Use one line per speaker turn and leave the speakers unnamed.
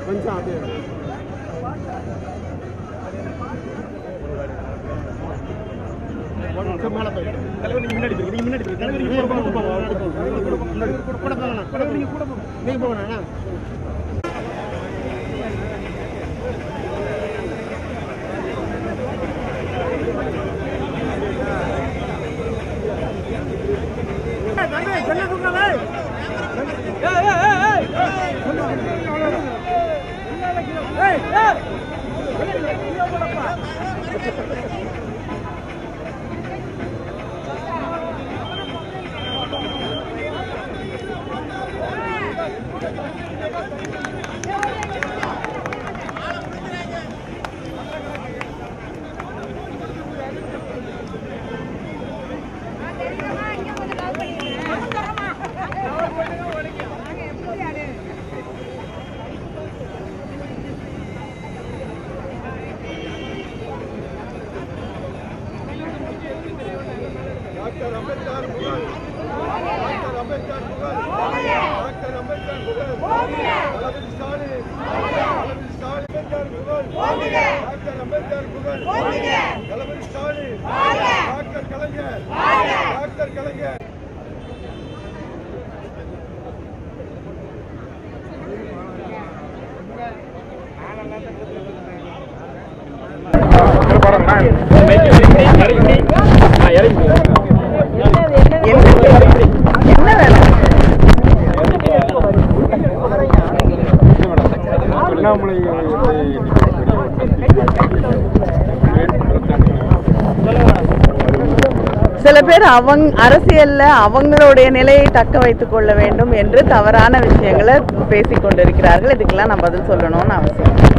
கொஞ்சம் அப்படியே கொஞ்சம் மேலே போய் தலைவர் நீங்க முன்னாடி போய் நீங்க முன்னாடி போய் தலைவர் நீங்க கூட போங்க முன்னாடி போங்க முன்னாடி கூட கூட போங்க கூட நீங்க கூட போங்க நீங்க போங்க அண்ணா
டாக்டர் அம்பேத்கர் புகழ் டாக்டர் அம்பேத்கர் புகழ் டாக்டர் அம்பேத்கர் புகழ் தளபதி ஸ்டாலின் தளபதி ஸ்டாலின் அம்பேத்கர் புகழ் டாக்டர் அம்பேத்கர் புகழ் தளபதி ஸ்டாலின் டாக்டர் கலைஞர் டாக்டர் கலைஞர்
என்ன வேணும் சில பேர் அவங்க அரசியல்ல அவங்களுடைய நிலையை தக்க வைத்துக் கொள்ள வேண்டும் என்று தவறான விஷயங்களை பேசிக் கொண்டிருக்கிறார்கள் இதுக்கெல்லாம் நான் பதில் சொல்லணும்னு அவசியம் இல்லை.